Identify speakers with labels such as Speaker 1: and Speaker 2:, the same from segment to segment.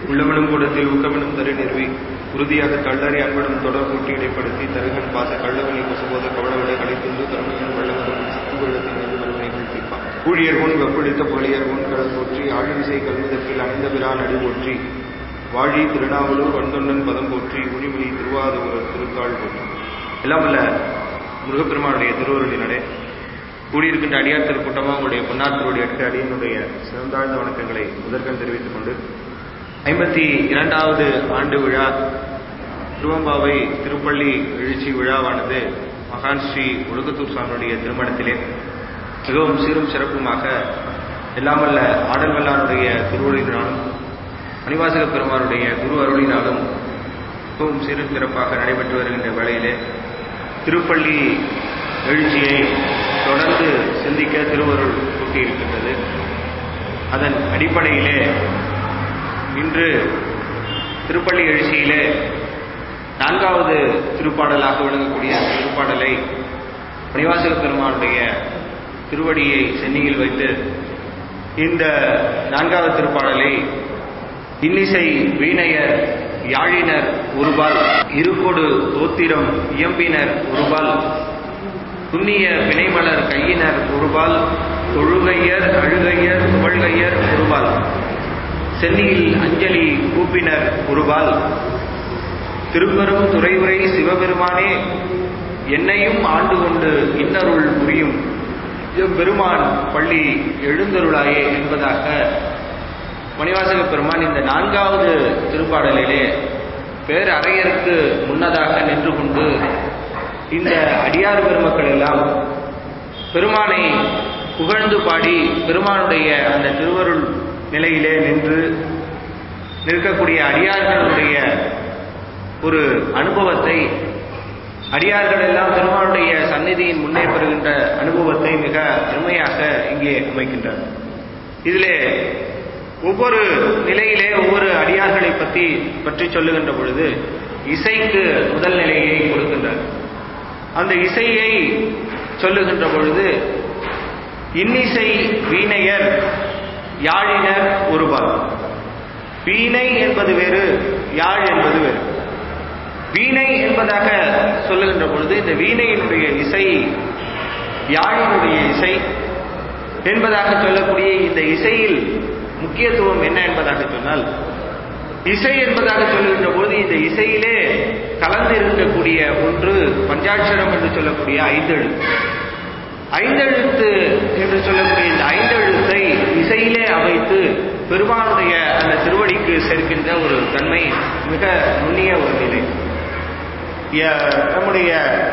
Speaker 1: உள்ளமெனும் கூடத்தில் ஊக்கமெனும் தரு நிறுவி உறுதியாக தள்ளறி அன்பனும் தொடர் கூட்டி இடைப்படுத்தி தருகன் பாச கள்ளவழி பசுபோத கவளவிட கழித்துண்டு கருணையின் வெள்ளவரும் சித்து வெள்ளத்தின் மீது வறுமைகள் தீர்ப்பான் ஊழியர் முன் வெப்பளித்த புகழியர் முன் கடல் போற்றி ஆழிசை கல்முதற்கில் அணிந்த பிரான் அடி போற்றி வாழி திருநாவலூர் வந்தொண்டன் பதம் போற்றி உனிமொழி திருவாதூர் திருக்காள் போற்றி எல்லாம் வல்ல முருகப்பெருமானுடைய திருவருளினடே கூடியிருக்கின்ற அடியார் திருக்கூட்டமாக உங்களுடைய பொன்னார் திருவடி அடுத்த அடியினுடைய சிறந்தாழ்ந்த வணக்கங்களை முதற்கண் தெரிவித்துக் கொண்டு ஐம்பத்தி இரண்டாவது ஆண்டு விழா திருவம்பாவை திருப்பள்ளி எழுச்சி விழாவானது மகான் ஸ்ரீ ஒழுக்கத்தூர் சுவாமியுடைய திருமணத்திலே மிகவும் சீரும் சிறப்புமாக எல்லாமல்ல ஆடல் வல்லாருடைய திருவருளினாலும் மணிவாசக பெருமானுடைய குரு அருளினாலும் மிகவும் சீரும் சிறப்பாக நடைபெற்று வருகின்ற வேளையிலே திருப்பள்ளி எழுச்சியை தொடர்ந்து சிந்திக்க திருவருள் கூட்டியிருக்கின்றது அதன் அடிப்படையிலே இன்று திருப்பள்ளி எழுச்சியிலே நான்காவது திருப்பாடலாக விளங்கக்கூடிய திருப்பாடலை மணிவாசக பெருமானுடைய திருவடியை சென்னியில் வைத்து இந்த நான்காவது திருப்பாடலை இன்னிசை வீணையர் யாழினர் ஒருபால் இருகொடு தோத்திரம் இயம்பினர் ஒருபால் துண்ணிய வினைமலர் கையினர் ஒருபால் தொழுகையர் அழுகையர் துவழ்கையர் ஒருபால் சென்னியில் அஞ்சலி கூப்பினர் ஒருபால் திருப்பெரும் துறைவுரை சிவபெருமானே என்னையும் ஆண்டு கொண்டு இன்னருள் புரியும் பெருமான் பள்ளி எழுந்தருளாயே என்பதாக மணிவாசக பெருமான் இந்த நான்காவது திருப்பாடலிலே பேரறையருக்கு முன்னதாக நின்று கொண்டு இந்த அடியார் பெருமக்கள் எல்லாம் பெருமானை புகழ்ந்து பாடி பெருமானுடைய அந்த திருவருள் நிலையிலே நின்று நிற்கக்கூடிய அடியார்களுடைய ஒரு அனுபவத்தை அடியார்கள் எல்லாம் பெருமானுடைய சந்நிதியின் முன்னே பெறுகின்ற அனுபவத்தை மிக அருமையாக இங்கே அமைக்கின்றார் இதிலே ஒவ்வொரு நிலையிலே ஒவ்வொரு அடியார்களை பற்றி பற்றி சொல்லுகின்ற பொழுது இசைக்கு முதல் நிலையை கொடுக்கின்றார் அந்த இசையை சொல்லுகின்ற பொழுது இன்னிசை வீணையர் யாழினர் ஒருபால் வீணை என்பது வேறு யாழ் என்பது வேறு வீணை என்பதாக சொல்லுகின்ற பொழுது இந்த வீணையினுடைய இசை யாழினுடைய இசை என்பதாக சொல்லக்கூடிய இந்த இசையில் முக்கியத்துவம் என்ன என்பதாக சொன்னால் இசை என்பதாக சொல்லுகின்ற பொழுது இந்த இசையிலே கலந்து இருக்கக்கூடிய ஒன்று பஞ்சாட்சரம் என்று சொல்லக்கூடிய ஐந்தெழுத்து ஐந்தெழுத்து என்று சொல்லக்கூடிய இந்த ஐந்தெழுத்தை இசையிலே அமைத்து பெருமானுடைய அந்த திருவடிக்கு சேர்க்கின்ற ஒரு தன்மை மிக நுண்ணிய ஒரு நிலை நம்முடைய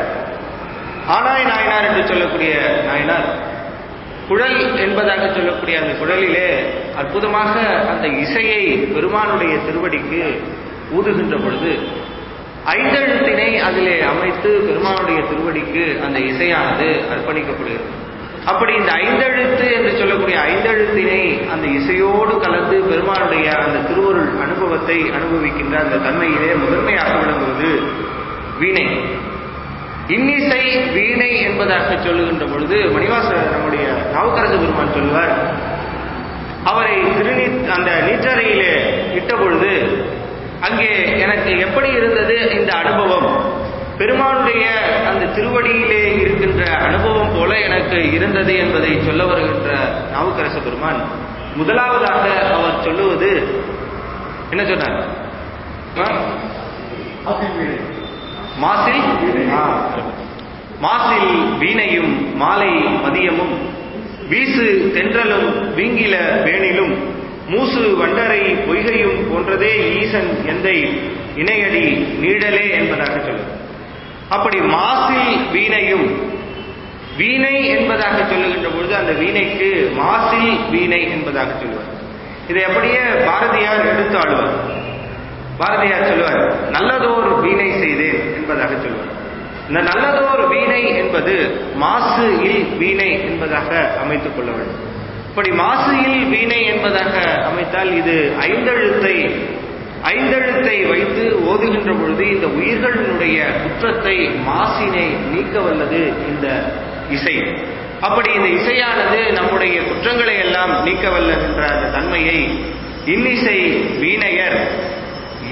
Speaker 1: ஆனாய் நாயனார் என்று சொல்லக்கூடிய நாயனார் குழல் என்பதாக சொல்லக்கூடிய அந்த குழலிலே அற்புதமாக அந்த இசையை பெருமானுடைய திருவடிக்கு ஊதுகின்ற பொழுது ஐந்தெழுத்தினை அதிலே அமைத்து பெருமானுடைய திருவடிக்கு அந்த இசையானது அர்ப்பணிக்கப்படுகிறது அப்படி இந்த ஐந்தெழுத்து என்று சொல்லக்கூடிய ஐந்தெழுத்தினை அந்த இசையோடு கலந்து பெருமானுடைய அந்த திருவருள் அனுபவத்தை அனுபவிக்கின்ற அந்த தன்மையிலே முதன்மையாக விளங்குவது வீணை இன்னிசை வீணை என்பதாக சொல்லுகின்ற பொழுது மணிவாச நம்முடைய நாவுக்கரசு பெருமான் சொல்லுவார் அவரை திருநீ அந்த நீற்றறையிலே இட்ட பொழுது அங்கே எனக்கு எப்படி இருந்தது இந்த அனுபவம் பெருமானுடைய அந்த திருவடியிலே இருக்கின்ற அனுபவம் போல எனக்கு இருந்தது என்பதை சொல்ல வருகின்ற நாவுக்கரச பெருமான் முதலாவதாக அவர் சொல்லுவது என்ன சொன்னார் மாசில் மாசில் வீணையும் மாலை மதியமும் வீசு தென்றலும் வீங்கில வேணிலும் மூசு வண்டரை பொய்கையும் போன்றதே ஈசன் எந்தை இணையடி நீடலே என்பதாக சொல்லும் அப்படி மாசில் வீணையும் வீணை என்பதாக சொல்லுகின்ற பொழுது அந்த வீணைக்கு மாசில் வீணை என்பதாக சொல்லுவார் இதை அப்படியே பாரதியார் எடுத்து ஆளுவார் பாரதியார் சொல்லுவார் நல்லதோர் வீணை செய்தேன் என்பதாக சொல்லுவார் இந்த நல்லதோர் வீணை என்பது மாசு இல் வீணை என்பதாக அமைத்துக் கொள்ள வேண்டும் இப்படி மாசு இல் வீணை என்பதாக அமைத்தால் இது ஐந்தெழுத்தை ஐந்தெழுத்தை வைத்து ஓதுகின்ற பொழுது இந்த உயிர்களினுடைய குற்றத்தை மாசினை நீக்க வல்லது இந்த இசை அப்படி இந்த இசையானது நம்முடைய குற்றங்களை எல்லாம் நீக்க வல்லது என்ற அந்த தன்மையை இன்னிசை வீணையர்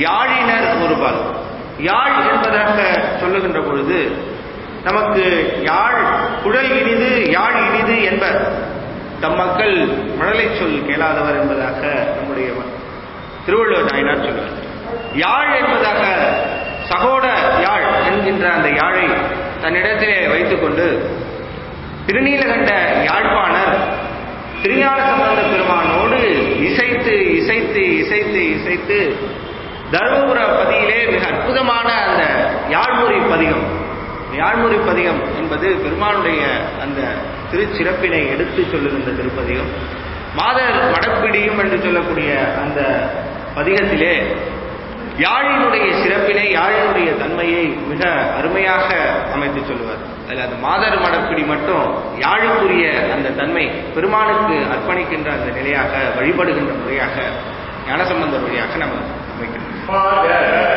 Speaker 1: யாழினர் ஒருபால் யாழ் என்பதாக சொல்லுகின்ற பொழுது நமக்கு யாழ் குழல் இனிது யாழ் இனிது என்பர் தம் மக்கள் மழலை சொல் கேளாதவர் என்பதாக நம்முடைய திருவள்ளுவர் நாயனார் சொல்வார் யாழ் என்பதாக சகோட யாழ் என்கின்ற அந்த யாழை தன்னிடத்திலே வைத்துக்கொண்டு திருநீலகண்ட யாழ்ப்பாணர் திருஞான சம்பந்த பெருமானோடு இசைத்து இசைத்து இசைத்து இசைத்து தருமபுர பதியிலே மிக அற்புதமான அந்த யாழ்மொழி பதிகம் யாழ்மொழி பதிகம் என்பது பெருமானுடைய அந்த திருச்சிறப்பினை எடுத்து சொல்லுகின்ற திருப்பதிகம் மாதர் வடப்பிடியும் என்று சொல்லக்கூடிய அந்த பதிகத்திலே யாழினுடைய சிறப்பினை யாழினுடைய தன்மையை மிக அருமையாக அமைத்து சொல்லுவார் அதில் அந்த மாதர் மடப்பிடி மட்டும் யாழுக்குரிய அந்த தன்மை பெருமானுக்கு அர்ப்பணிக்கின்ற அந்த நிலையாக வழிபடுகின்ற முறையாக ஞானசம்பந்தர் வழியாக நம்ம அமைக்கிறோம்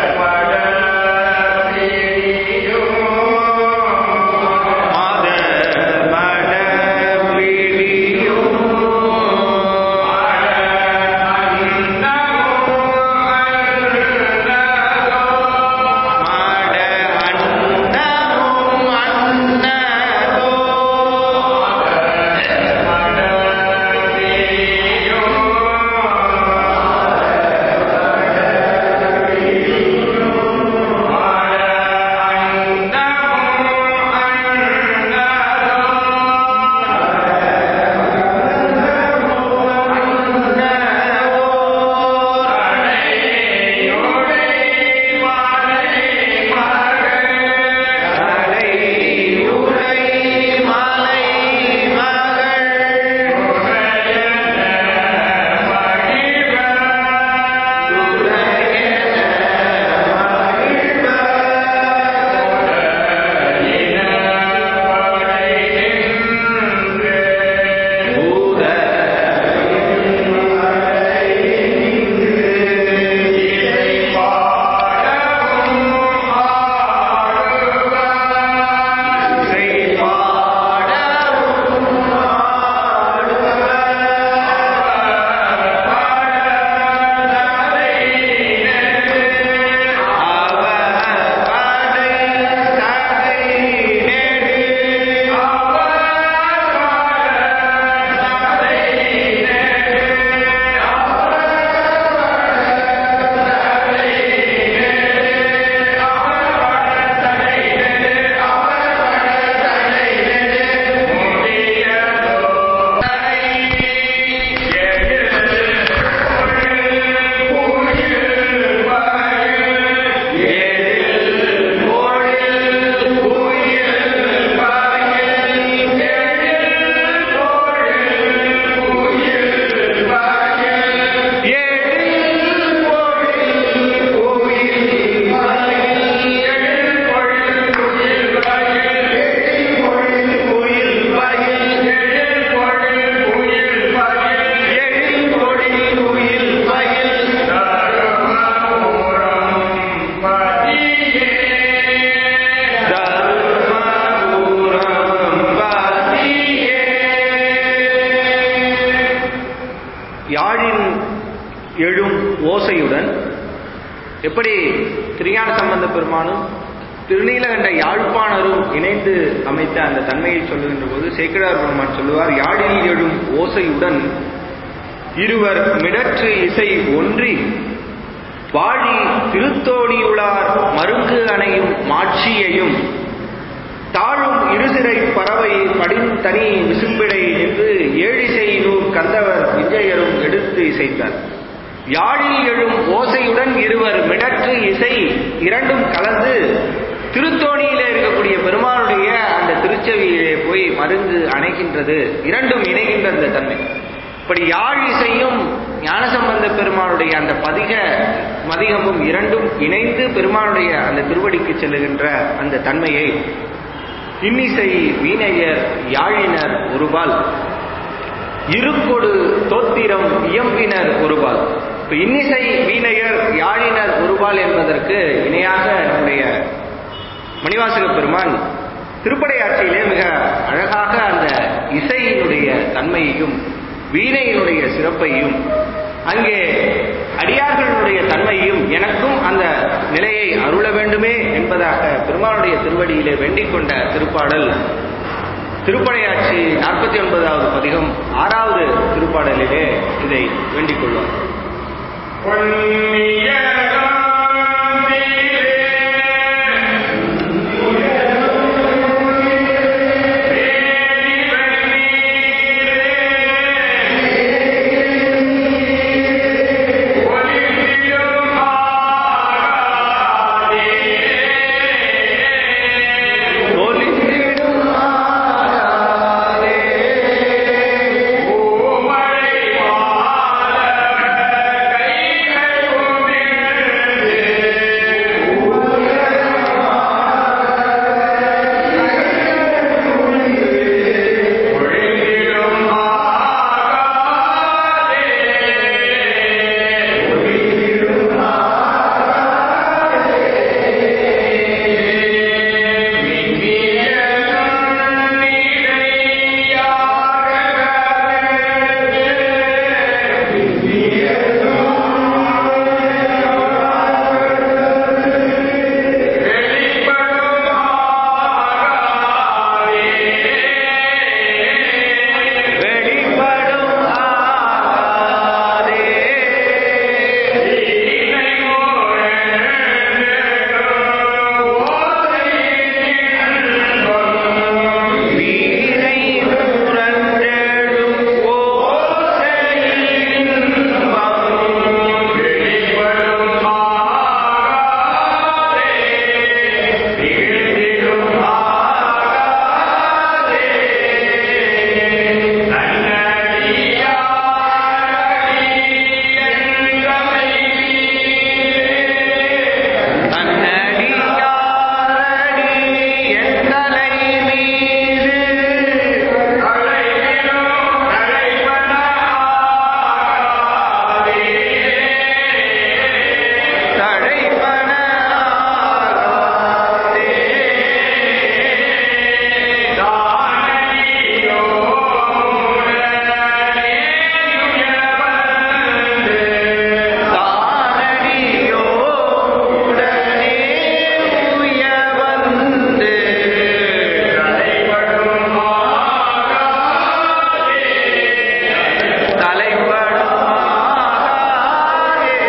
Speaker 1: யாழின் எழும் ஓசையுடன் எப்படி திருஞான சம்பந்த பெருமானும் திருநீலகண்ட யாழ்ப்பாணரும் இணைந்து அமைத்த அந்த தன்மையை சொல்லுகின்ற போது சேக்கிழார் பெருமான் சொல்லுவார் யாழில் எழும் ஓசையுடன் இருவர் மிடற்று இசை ஒன்றி வாழி திருத்தோணியுளார் மருங்கு அணையும் மாட்சியையும் தாழும் இருசிறை பறவை படின் தனி விசும்பிடை என்று ஏழிசை நூர் கந்தவர் விஜயரும் எடுத்து இசைத்தார் யாழில் எழும் ஓசையுடன் இருவர் மிடற்று இசை இரண்டும் கலந்து திருத்தோணியிலே இருக்கக்கூடிய பெருமானுடைய அந்த திருச்செவியிலே போய் மருந்து அணைகின்றது இரண்டும் இணைகின்ற அந்த தன்மை இப்படி யாழ் இசையும் ஞானசம்பந்த பெருமானுடைய அந்த பதிக மதிகமும் இரண்டும் இணைந்து பெருமானுடைய அந்த திருவடிக்கு செல்லுகின்ற அந்த தன்மையை இன்னிசை வீணையர் யாழினர் ஒருபால் இருக்கொடு தோத்திரம் இயம்பினர் ஒருபால் இப்ப இன்னிசை வீணையர் யாழினர் ஒருபால் என்பதற்கு இணையாக நம்முடைய மணிவாசக பெருமான் திருப்படையாட்சியிலே மிக அழகாக அந்த இசையினுடைய தன்மையையும் வீணையினுடைய சிறப்பையும் அங்கே அடியார்களுடைய தன்மையும் என நிலையை அருள வேண்டுமே என்பதாக பெருமானுடைய திருவடியிலே வேண்டிக் கொண்ட திருப்பாடல் திருப்படையாட்சி நாற்பத்தி ஒன்பதாவது பதிகம் ஆறாவது திருப்பாடலிலே இதை வேண்டிக் கொள்வார் ஒலித்திடும் ஆராதே. வெளிப்படும் ஆராதே. வீணை முரண்டெழும் ஓசையின் இன்பம். வீழ்ந்திடும் ஆராதே. தன்னடியாரடி என் தலை மீது தழைப்பன ஆகாதே. தானடியோ உடனே உய வந்து தலைப்படும் ஆகாதே.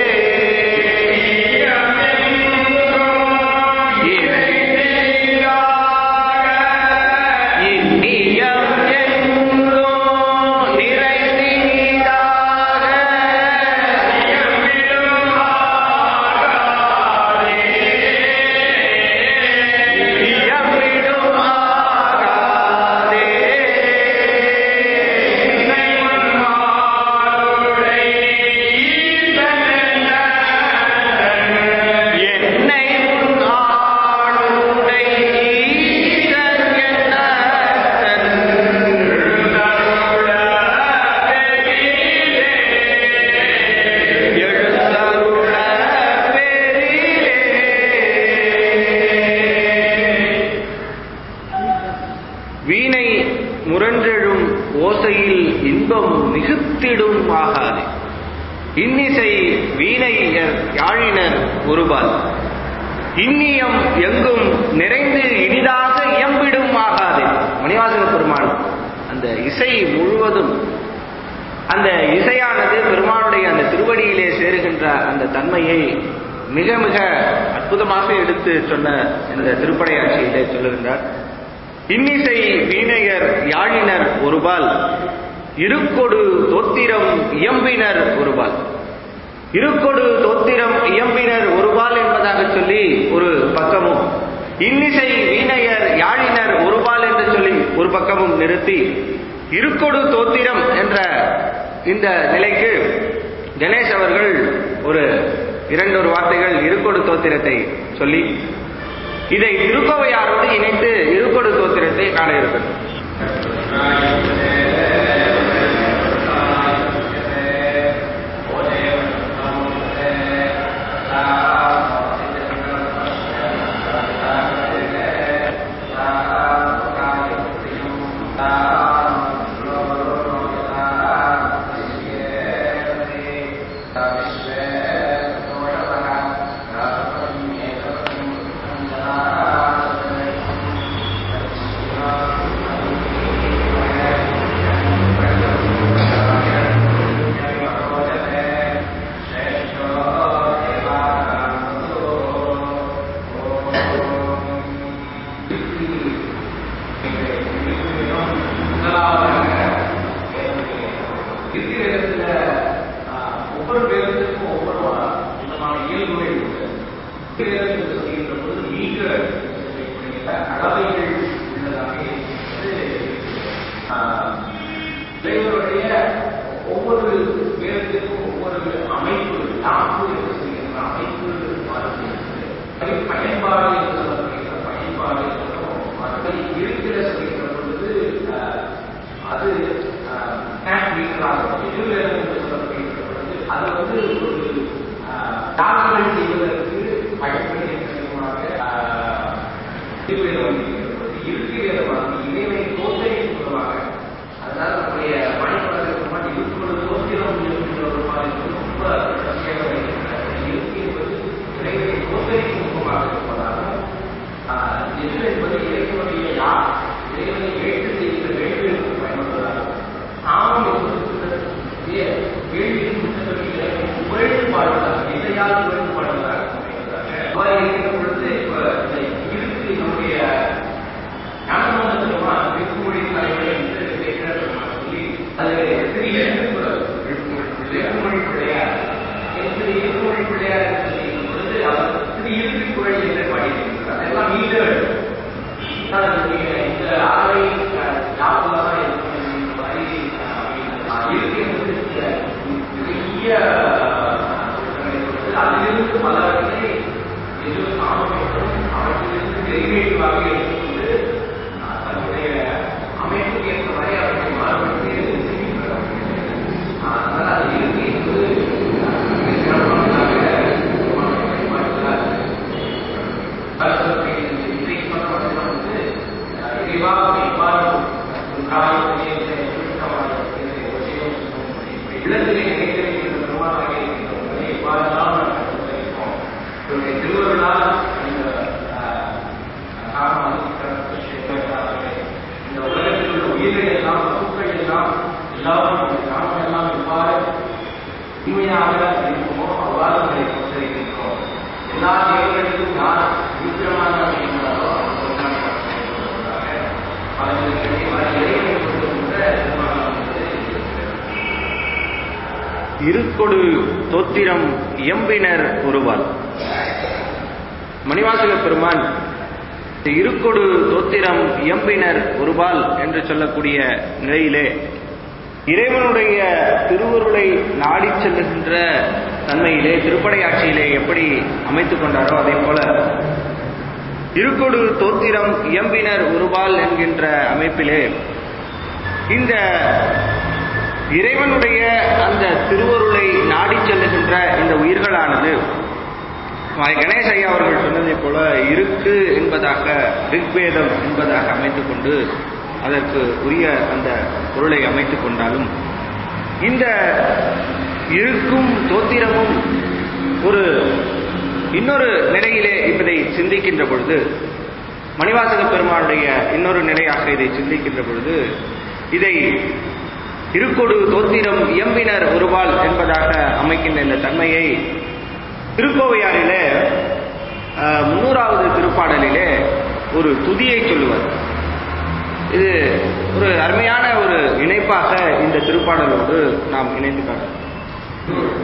Speaker 1: இன்னியம் எங்கோ நிறைந்தீராக இயம்பிடும் ஆகாதே. என்னை உன் ஆளுடை ஈசன் என்னத்தன் எழுந்தருள பெரிலே. வீணை முரன்றெழும் ஓசையில் இன்பம் மிகுத்திடும் ஆகாது இன்னிசை வீணையர் யாழினர் ஒருபால் இன்னியம் எங்கும் நிறைந்து இனிதாக இயம்பிடும் ஆகாது மணிவாசக பெருமான் அந்த இசை முழுவதும் அந்த இசையானது பெருமானுடைய அந்த திருவடியிலே சேருகின்ற அந்த தன்மையை மிக மிக அற்புதமாக எடுத்து சொன்ன இந்த திருப்படையாட்சியிலே சொல்லுகின்றார் இன்னிசை வீணையர் யாழினர் ஒருபால் இருக்கொடு தோத்திரம் இயம்பினர் ஒருபால் இருக்கொடு தோத்திரம் இயம்பினர் ஒருபால் என்பதாக சொல்லி ஒரு பக்கமும் இன்னிசை வீணையர் யாழினர் ஒருபால் என்று சொல்லி ஒரு பக்கமும் நிறுத்தி இருக்கொடு தோத்திரம் என்ற இந்த நிலைக்கு கணேஷ் அவர்கள் ஒரு இரண்டொரு வார்த்தைகள் இருக்கொடு தோத்திரத்தை சொல்லி இதை திருக்கோவையாரோடு இணைத்து இருக்கொடு தோத்திரத்தை காண இருக்கிறோம்
Speaker 2: Thank you. தாக்குதல் செய்வதற்கு பயன்படுகின்ற விதமாக ஆஹ், திருவேதம் வந்திருக்கிறது. இருக்கு வேதமானது இறைவனை தோற்றலின் மூலமாக அதனால நம்முடைய மணிமலர்கள் இருப்பது தோற்றிடம் என்கின்ற ஒரு பாடல் ரொம்ப பிரசியாக இருக்கிறது இருக்கு என்பது இறைவனை தோற்றலின் மூலமாக இருப்பதாகவும் ஆஹ், எது என்பது இறைவனுடைய யார் இறைவனை வேட்டு செய்கிற வேண்டுதலுக்கு பயன்படுவதாகவும் நாமம் என்பது சுத்தத்திலே வேள்வியின் புத்தகத்தில் இறைவனை புகழ்ந்து பாடுவதாக இசையால் புகழ்ந்து பாடுவதாக அமைவதாக அவ்வாறு இருக்கிற பொழுது இப்ப இந்த இருக்கு நம்முடைய ஞானமந்திரமா திருமொழி தலைவரை என்று கேட்கிறார் சொல்லி அது திரு எழுப்புமொழி எழுப்புமொழி பிள்ளையார் என்று எழுப்புமொழி பிள்ளையார் என்று சொல்லியிருக்கும் பொழுது அவர் திரு இருக்கு குழல் என்று பாடியிருக்கிறார் அதெல்லாம் மீத அதனுடைய இந்த ஆலை யாபகமாக இருக்கும் இந்த மாதிரி அஹ், இருக்கு என்பது பெரிய அதிலிருந்து பலவற்றை எது சாமம் என்றும் அவற்றிலிருந்து டெரிவேட்டிவாக எடுத்துக்கொண்டு அஹ், தன்னுடைய அமைப்புக்கு ஏற்ற மாதிரி அவற்றை மாறுபடுத்தி செய்கின்றனர் அஹ், அதனால் அது இருக்கு என்பது அஹ், மிக சிறப்பானதாக பயன்பாடுகளாக இன்றைக்கு சொன்ன வசனம் வந்து அஹ், இறைவா எவ்வாறு ஒரு காரியத்திலே உள்ளத்திலே நினைத்திருக்கின்ற பெருமானாக இருக்கின்றவர்களை எவ்வாறெல்லாம் நாம் கற்றுக்கொண்டிருக்கிறோம் இவருடைய திருவருளால் இந்த அஹ், காரணமாக இந்த உலகத்தில் உள்ள உயிர்கள் எல்லாம் வகுப்புகள் எல்லாம் எல்லாரும் நாம எல்லாம் எவ்வாறு உண்மையாக இருக்குமோ அவ்வாறு உங்களை கொண்டிருக்கின்றோம் எல்லா தேவர்களுக்கும் யார் விக்கிரமாக இருக்கிறாரோ அவர் ஒன்றாக செயல்படுவதாக பலர்களுக்கு பல இறைவனை கொண்டு கூட திருமணம் என்பது இருக்கிறது.
Speaker 1: இருக்கொடு தோத்திரம் இயம்பினர் ஒருவாள் மணிவாசக பெருமான் இந்த இருக்கொடு தோத்திரம் இயம்பினர் ஒருபால் என்று சொல்லக்கூடிய நிலையிலே இறைவனுடைய திருவருளை நாடிச் செல்லுகின்ற தன்மையிலே திருப்படையாட்சியிலே எப்படி அமைத்துக் கொண்டாரோ அதே போல இருக்கொடு தோத்திரம் இயம்பினர் ஒருபால் என்கின்ற அமைப்பிலே இந்த இறைவனுடைய அந்த திருவருளை நாடிச் செல்லுகின்ற இந்த உயிர்களானது மாய் கணேஷ் ஐயா அவர்கள் சொன்னதைப் போல இருக்கு என்பதாக ரிக்வேதம் என்பதாக அமைத்துக் கொண்டு அதற்கு உரிய அந்த பொருளை அமைத்துக் கொண்டாலும் இந்த இருக்கும் தோத்திரமும் ஒரு இன்னொரு நிலையிலே இதை சிந்திக்கின்ற பொழுது மணிவாசக பெருமானுடைய இன்னொரு நிலையாக இதை சிந்திக்கின்ற பொழுது இதை இருக்கொடு தோத்திரம் இயம்பினர் ஒருவாள் என்பதாக அமைக்கின்ற இந்த தன்மையை திருக்கோவையாரிலே அஹ், முன்னூறாவது திருப்பாடலிலே ஒரு துதியை சொல்லுவார் இது ஒரு அருமையான ஒரு இணைப்பாக இந்த திருப்பாடலோடு நாம் இணைந்து காட்டலாம்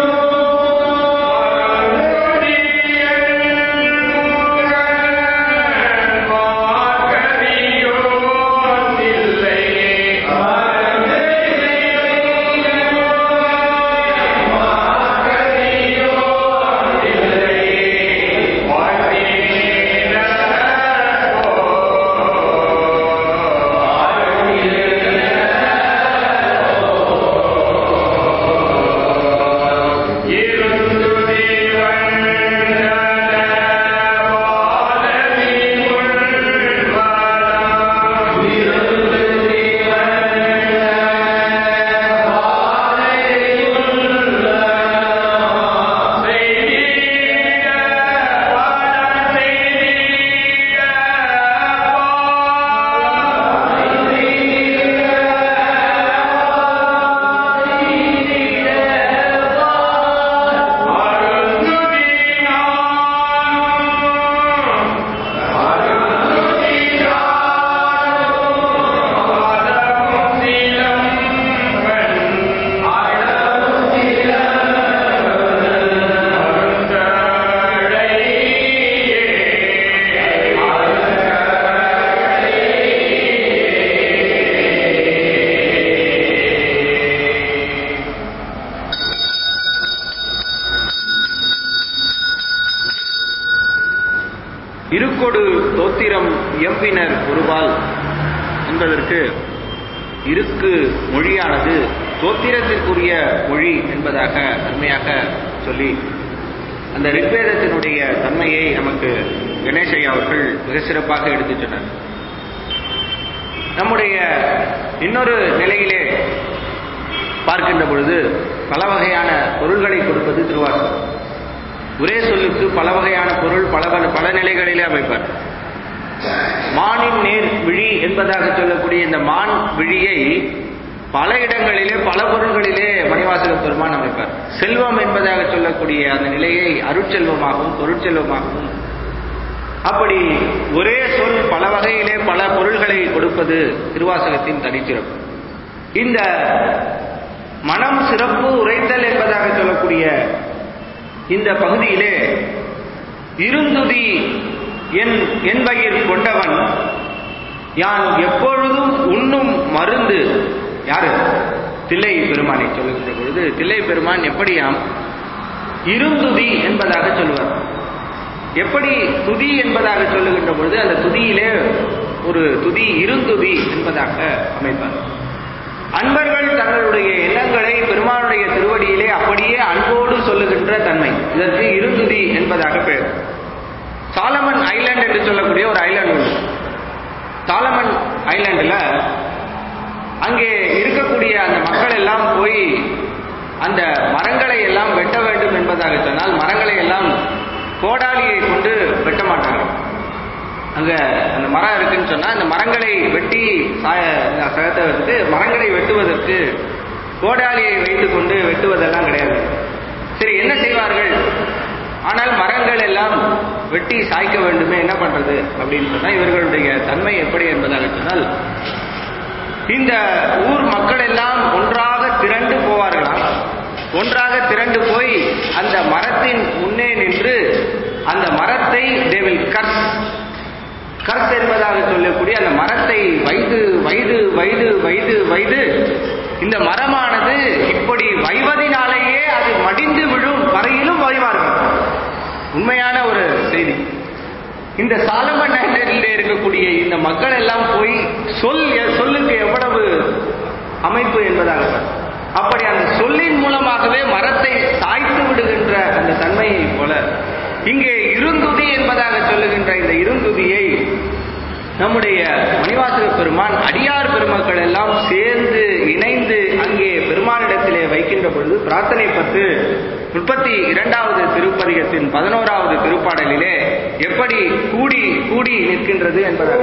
Speaker 3: Yeah.
Speaker 1: தோத்திரம் எம்பினர் ஒருவாள் என்பதற்கு இருக்கு மொழியானது தோத்திரத்திற்குரிய மொழி என்பதாக அருமையாக சொல்லி அந்த ரிக்வேதத்தினுடைய தன்மையை நமக்கு கணேசையா அவர்கள் மிக சிறப்பாக எடுத்துச் சொன்னார் நம்முடைய இன்னொரு நிலையிலே பார்க்கின்ற பொழுது பல வகையான பொருள்களை கொடுப்பது திருவாசகம் ஒரே சொல்லுக்கு பல வகையான பொருள் பல பல பல நிலைகளிலே அமைப்பார் மானின் நேர் விழி என்பதாக சொல்லக்கூடிய இந்த மான் விழியை பல இடங்களிலே பல பொருள்களிலே மணிவாசக பெருமான் அமைப்பார் செல்வம் என்பதாக சொல்லக்கூடிய அந்த நிலையை அருட்செல்வமாகவும் பொருட்செல்வமாகவும் அப்படி ஒரே சொல் பல வகையிலே பல பொருள்களை கொடுப்பது திருவாசகத்தின் தனிச்சிறப்பு இந்த மனம் சிறப்பு உரைத்தல் என்பதாக சொல்லக்கூடிய இந்த பகுதியிலே இருந்துதி என் என்பயிர் கொண்டவன் யான் எப்பொழுதும் உண்ணும் மருந்து யாரு தில்லை பெருமானை சொல்லுகின்ற பொழுது தில்லை பெருமான் எப்படியாம் இருந்துதி என்பதாக சொல்லுவார் எப்படி துதி என்பதாக சொல்லுகின்ற பொழுது அந்த துதியிலே ஒரு துதி இருந்துதி என்பதாக அமைப்பார் அன்பர்கள் தங்களுடைய எண்ணங்களை பெருமானுடைய திருவடியிலே அப்படியே அன்போடு சொல்லுகின்ற தன்மை இதற்கு இருந்துதி என்பதாக பெயர் சாலமன் ஐலாண்ட் என்று சொல்லக்கூடிய ஒரு ஐலாண்ட் உண்டு சாலமன் ஐலாண்டில் அங்கே இருக்கக்கூடிய அந்த மக்கள் எல்லாம் போய் அந்த மரங்களை எல்லாம் வெட்ட வேண்டும் என்பதாக சொன்னால் மரங்களை எல்லாம் கோடாலியை கொண்டு வெட்ட மாட்டாங்க அங்க அந்த மரம் இருக்குன்னு சொன்னா அந்த மரங்களை வெட்டி சகத்தவருக்கு மரங்களை வெட்டுவதற்கு கோடாலியை வைத்துக் கொண்டு வெட்டுவதெல்லாம் கிடையாது சரி என்ன செய்வார்கள் ஆனால் மரங்கள் எல்லாம் வெட்டி சாய்க்க வேண்டுமே என்ன பண்றது அப்படின்னு சொன்னா இவர்களுடைய தன்மை எப்படி என்பதாக சொன்னால் இந்த ஊர் மக்கள் எல்லாம் ஒன்றாக திரண்டு போவார்களாம் ஒன்றாக திரண்டு போய் அந்த மரத்தின் முன்னே நின்று அந்த மரத்தை தேவில் கர்ஸ் கர்ஸ் என்பதாக சொல்லக்கூடிய அந்த மரத்தை வைது வைது வைது வைது வைது இந்த மரமானது இப்படி வைவதினாலேயே அது மடிந்து விழும் வரையிலும் வைவார்கள் உண்மையான ஒரு செய்தி இந்த சாலமன் ஐலண்டில் இருக்கக்கூடிய இந்த மக்கள் எல்லாம் போய் சொல் சொல்லுக்கு எவ்வளவு அமைப்பு என்பதாக அப்படி அந்த சொல்லின் மூலமாகவே மரத்தை சாய்த்து விடுகின்ற அந்த தன்மையை போல இங்கே இருந்துதி என்பதாக சொல்லுகின்ற இந்த இருந்துதியை நம்முடைய மணிவாசக பெருமான் அடியார் பெருமக்கள் எல்லாம் சேர்ந்து இணைந்து அங்கே பெருமானிடத்திலே வைக்கின்ற பொழுது பிரார்த்தனை பத்து முப்பத்தி இரண்டாவது திருப்பதிகத்தின் பதினோராவது திருப்பாடலிலே எப்படி கூடி கூடி நிற்கின்றது என்பதாக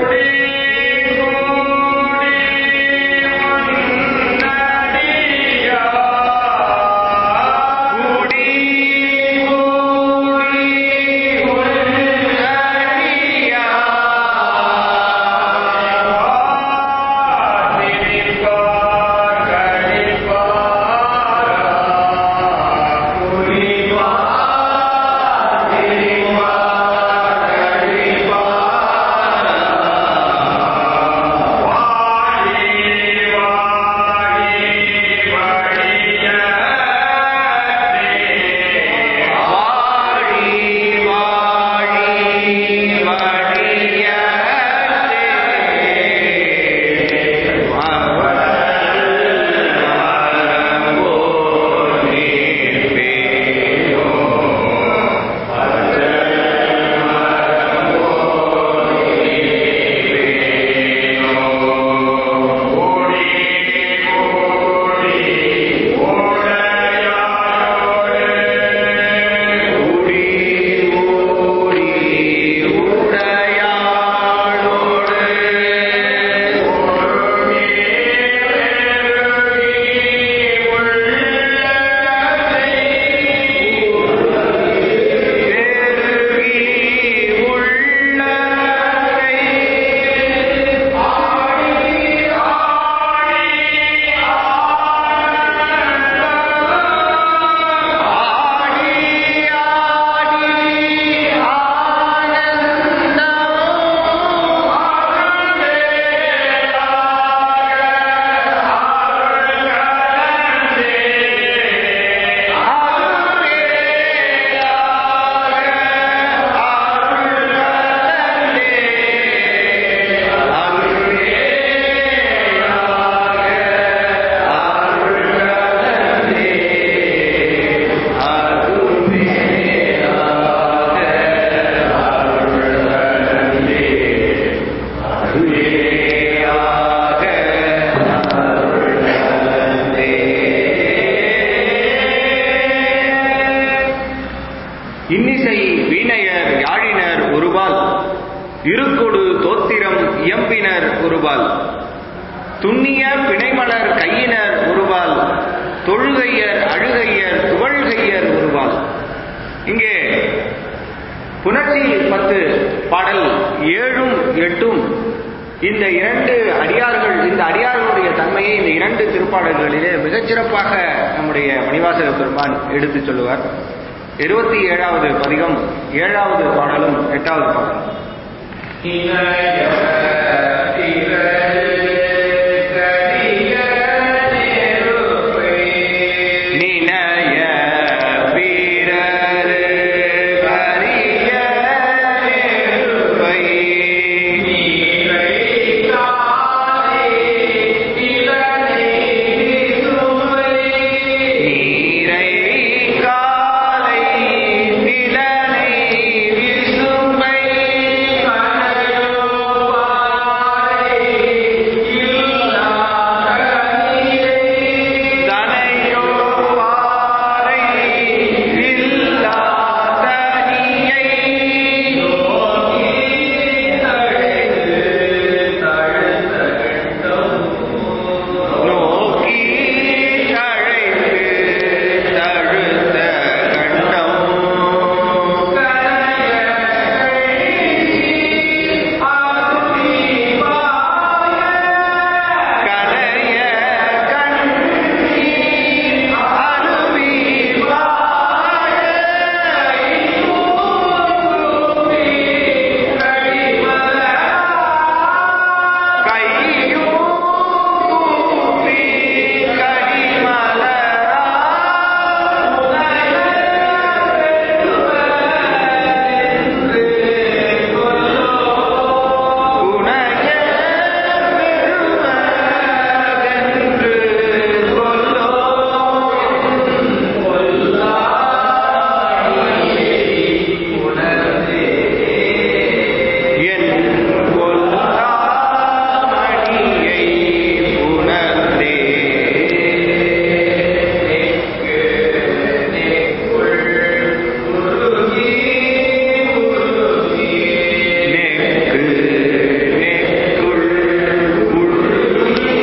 Speaker 2: Thank you.
Speaker 1: இயம்பினர் ஒருபால் துண்ணிய பிணைமலர் கையினர் ஒருபால் தொழுகையர் அழுகையர் துவழ்கையர் ஒருபால் இங்கே புணர்ச்சி பத்து பாடல் ஏழும் எட்டும் இந்த இரண்டு அடியார்கள் இந்த அடியார்களுடைய தன்மையை இந்த இரண்டு திருப்பாடல்களிலே மிகச்சிறப்பாக நம்முடைய மணிவாசக பெருமான் எடுத்துச் சொல்லுவார் இருபத்தி ஏழாவது பதிகம் ஏழாவது பாடலும் எட்டாவது பாடலும் நினைய வீரர் கரிய நெருப்பை நீரை காலை நிலனை விசும்பை தனையோ பாறை இல்லா தனியை நோக்கி தழைத்து தழுத்த கண்டம் கலைய கண்ணி அருவி கையோ கூப்பி கரிமலரா உனைய பெருமகன்று கொல்லோ என் கொல்லாமணியை உணர்ந்தே நெக்கு நெக்குள் உருகி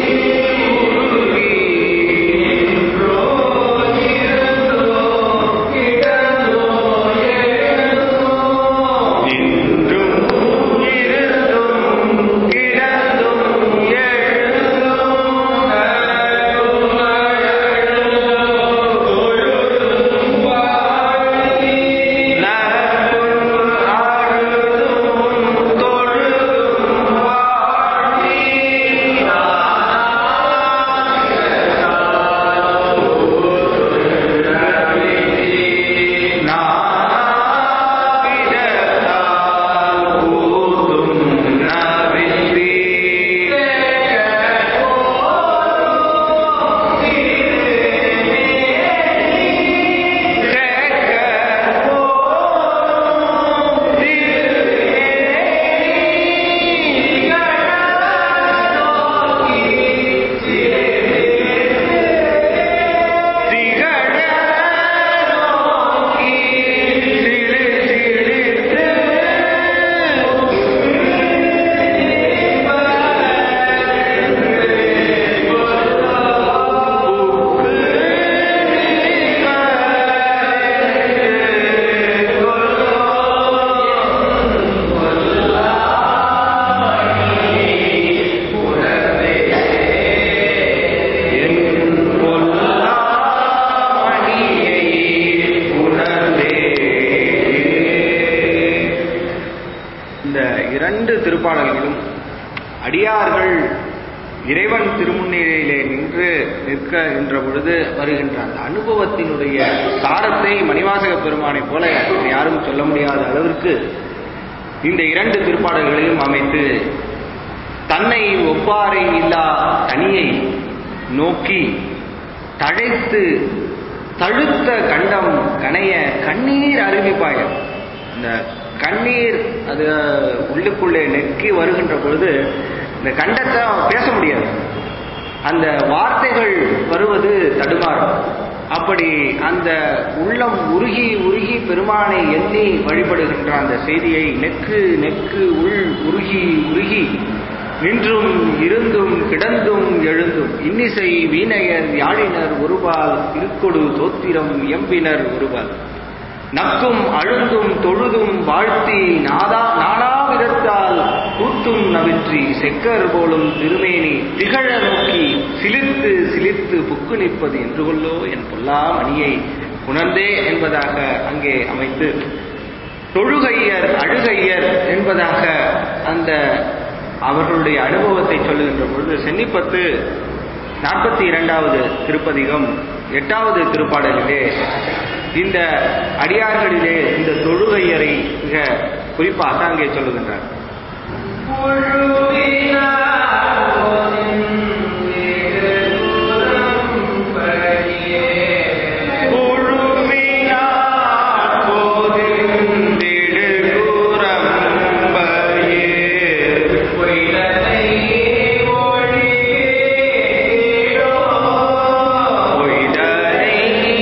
Speaker 1: நின்றும் இருந்தும் கிடந்தும் எழுதும் நற்குள் ஆழுதும் தொழுதும் வாழ்வி நாவிடத்தால் ஊதும் நவிந்தி என் பொல்லாமணியை உணர்ந்தே இந்த இரண்டு திருப்பாடல்களும் அடியார்கள் இறைவன் திருமுன்னிலையிலே நின்று நிற்க என்ற பொழுது வருகின்ற அந்த அனுபவத்தினுடைய சாரத்தை மணிவாசக பெருமானைப் போல வேறு யாரும் சொல்ல முடியாத அளவிற்கு இந்த இரண்டு திருப்பாடல்களையும் அமைத்து தன்னை ஒப்பாரை இல்லா தனியை நோக்கி தழைத்து தழுத்த கண்டம் கனைய கண்ணீர் அருவிப்பாய இந்த கண்ணீர் அது உள்ளுக்குள்ளே நெக்கி வருகின்ற பொழுது இந்த கண்டத்தை பேச முடியாது அந்த வார்த்தைகள் வருவது தடுமாறும் அப்படி அந்த உள்ளம் உருகி உருகி பெருமானை எண்ணி வழிபடுகின்ற அந்த செய்தியை நெக்கு நெக்கு உள் உருகி உருகி நின்றும் இருந்தும் கிடந்தும் எழுந்தும் இன்னிசை வீணையர் யாழினர் ஒருபால் இருக்கொடு தோத்திரம் எம்பினர் ஒருபால் நக்கும் அழுந்தும் தொழுதும் வாழ்த்தி நாதா நானாவிதத்தால் கூத்தும் நவிற்றி செக்கர் போலும் திருமேனி திகழ நோக்கி சிலிர்த்து சிலிர்த்து புக்கு நிற்பது என்று கொள்ளோ என் பொல்லா மணியை உணர்ந்தே என்பதாக அங்கே அமைத்து தொழுகையர் அழுகையர் என்பதாக அந்த அவர்களுடைய அனுபவத்தை சொல்லுகின்ற பொழுது சென்னிப்பத்து நாற்பத்தி இரண்டாவது திருப்பதிகம் எட்டாவது திருப்பாடலிலே இந்த அடியார்களிலே இந்த தொழுகையரை மிக குறிப்பாக அங்கே சொல்லுகின்றார் குழுமினார் போதிந்திடு குரம்பையே பொய்தனை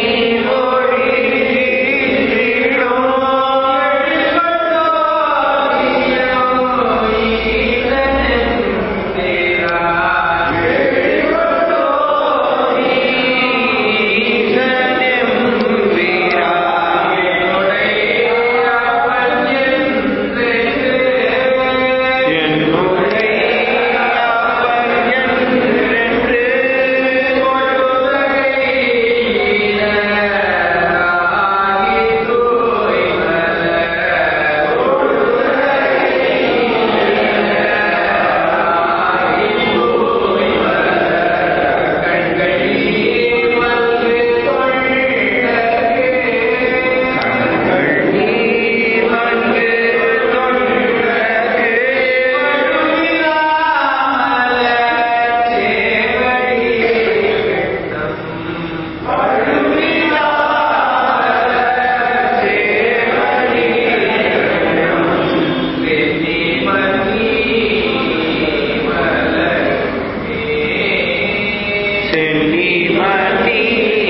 Speaker 1: சென்னி மணி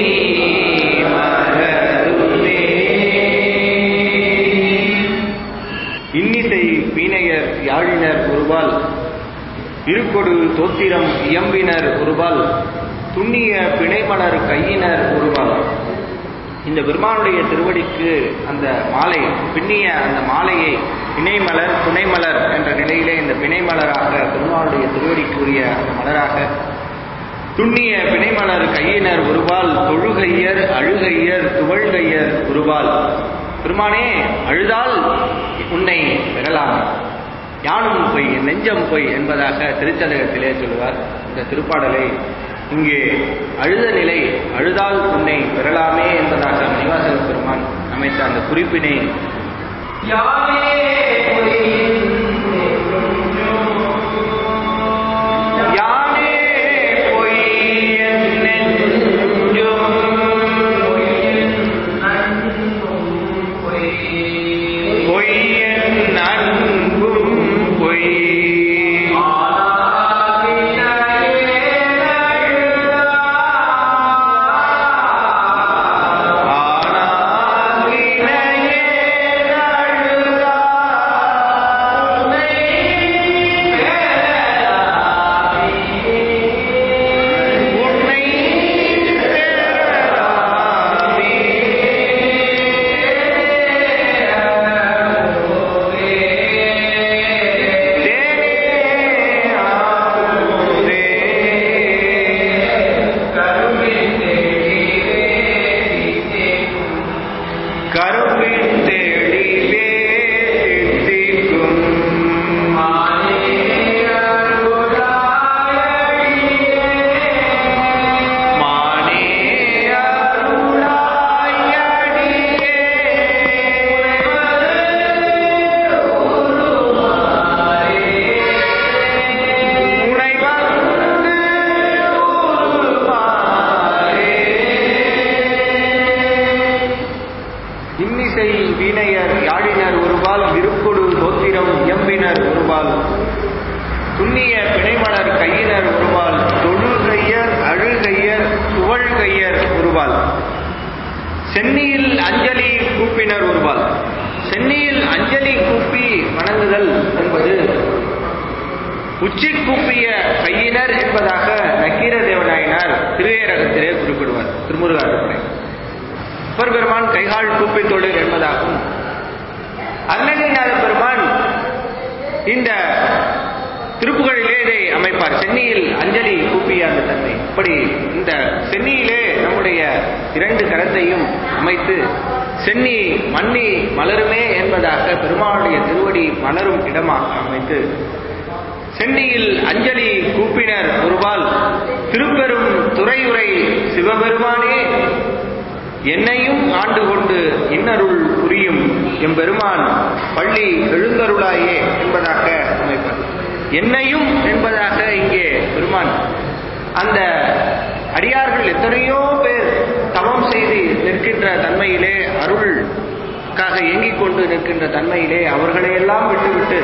Speaker 1: மலருமே இன்னிசை வீணையர் யாழினர் ஒருபால் இருக்கொடு தோத்திரம் இயம்பினர் ஒருபால் துண்ணிய பிணைமலர் கையினர் ஒருபால் இந்த பெருமானுடைய திருவடிக்கு அந்த மாலை பின்னிய அந்த மாலையை பிணைமலர் துணைமலர் என்ற நிலையிலே இந்த பிணைமலராக பெருமானுடைய திருவடிக்குரிய அந்த மலராக துண்ணிய பிணைமலர் கையினர் ஒருபால் தொழுகையர் அழுகையர் துவழ்கையர் ஒருபால் பெருமானே அழுதால் உன்னை பெறலாம் யானும் பொய் நெஞ்சம் பொய் என்பதாக திருச்சதகத்திலே சொல்லுவார் இந்த திருப்பாடலை இங்கே அழுத நிலை அழுதால் உன்னை பெறலாமே என்பதாக மணிவாசக பெருமான் அமைத்த அந்த குறிப்பினை யானே பொய் என் நெஞ்சும் பொய் என் அன்பும் பொய் ஆனால் வினையே அழுதா உன்னை பெறலாமே. தேனே ஆமுதே. கரும்பின் தெளிவே சித்திக்கும் மானே அருளாய் அடியே. உனை வந்து உருவாரே. இன்னிசை வீணையர் யாழினர் ஒருபால் இருக்கொடு தோத்திரம் எம்பினர் ஒருபால் துண்ணிய பிணைமலர் கையினர் ஒருபால் தொழுகையர் அழுகையர் துவழ்கையர் ஒருபால் சென்னியில் அஞ்சலி கூப்பினர் ஒருபால் சென்னியில் அஞ்சலி கூப்பி வணங்குதல் என்பது உச்சி கூப்பிய கையினர் என்பதாக நக்கீர தேவநாயனார் திருவேரகத்திலே குறிப்பிடுவார் திருமுருகாற்றுப்படை அப்பர் பெருமான் கைகால் கூப்பி தொழில் என்பதாகும் அருணகிரிநாத பெருமான் இந்த திருப்புகழிலே இதை அமைப்பார் சென்னியில் அஞ்சலி கூப்பிய அந்த தன்மை இப்படி இந்த சென்னியிலே நம்முடைய இரண்டு கரத்தையும் அமைத்து சென்னி மன்னி மலருமே என்பதாக பெருமாளுடைய திருவடி மலரும் இடமாக அமைத்து சென்னியில் அஞ்சலி கூப்பினர் ஒருவால் திருப்பெரும் துறையுரை சிவபெருமானே என்னையும் ஆண்டு கொண்டு இன்னருள் புரியும் எம்பெருமான் பள்ளி எழுந்தருளாயே என்பதாக அமைப்பார் என்னையும் என்பதாக இங்கே பெருமான் அந்த அடியார்கள் எத்தனையோ பேர் தவம் செய்து நிற்கின்ற தன்மையிலே அருள்காக இயங்கிக் கொண்டு நிற்கின்ற தன்மையிலே அவர்களையெல்லாம் விட்டுவிட்டு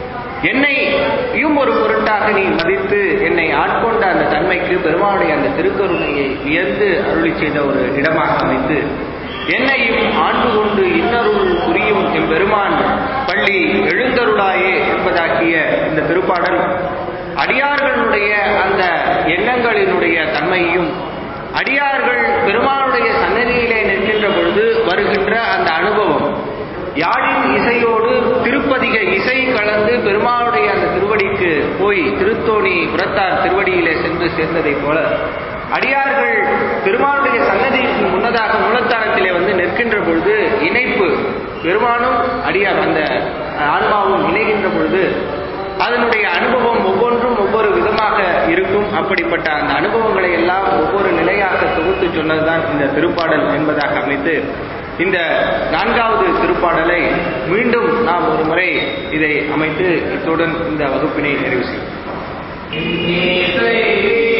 Speaker 1: என்னையும் ஒரு பொருட்டாக நீ மதித்து என்னை ஆட்கொண்ட அந்த தன்மைக்கு பெருமானுடைய அந்த திருக்கருணையை வியந்து அருளி செய்த ஒரு இடமாக அமைத்து என்னையும் ஆண்டு கொண்டு இன்னருள் புரியும் எம்பெருமான் பள்ளி எழுந்தருளாயே என்பதாக்கிய இந்த திருப்பாடல் அடியார்களுடைய அந்த எண்ணங்களினுடைய தன்மையும் அடியார்கள் பெருமானுடைய சன்னதியிலே நிற்கின்ற பொழுது வருகின்ற அந்த அனுபவம் யாழின் இசையோடு திருப்பதிக இசை கலந்து பெருமாளுடைய அந்த திருவடிக்கு போய் திருத்தோணி புறத்தார் திருவடியிலே சென்று சேர்ந்ததைப் போல அடியார்கள் பெருமாளுடைய சன்னதிக்கு முன்னதாக மூலத்தானத்திலே வந்து நிற்கின்ற பொழுது இணைப்பு பெருமானும் அடியார் அந்த ஆன்மாவும் இணைகின்ற பொழுது அதனுடைய அனுபவம் ஒவ்வொன்றும் ஒவ்வொரு விதமாக இருக்கும் அப்படிப்பட்ட அந்த அனுபவங்களை எல்லாம் ஒவ்வொரு நிலையாக தொகுத்து சொன்னதுதான் இந்த திருப்பாடல் என்பதாக அமைத்து இந்த நான்காவது திருப்பாடலை மீண்டும் நாம் ஒரு முறை இதை அமைத்து இத்துடன் இந்த வகுப்பினை நிறைவு செய்வோம்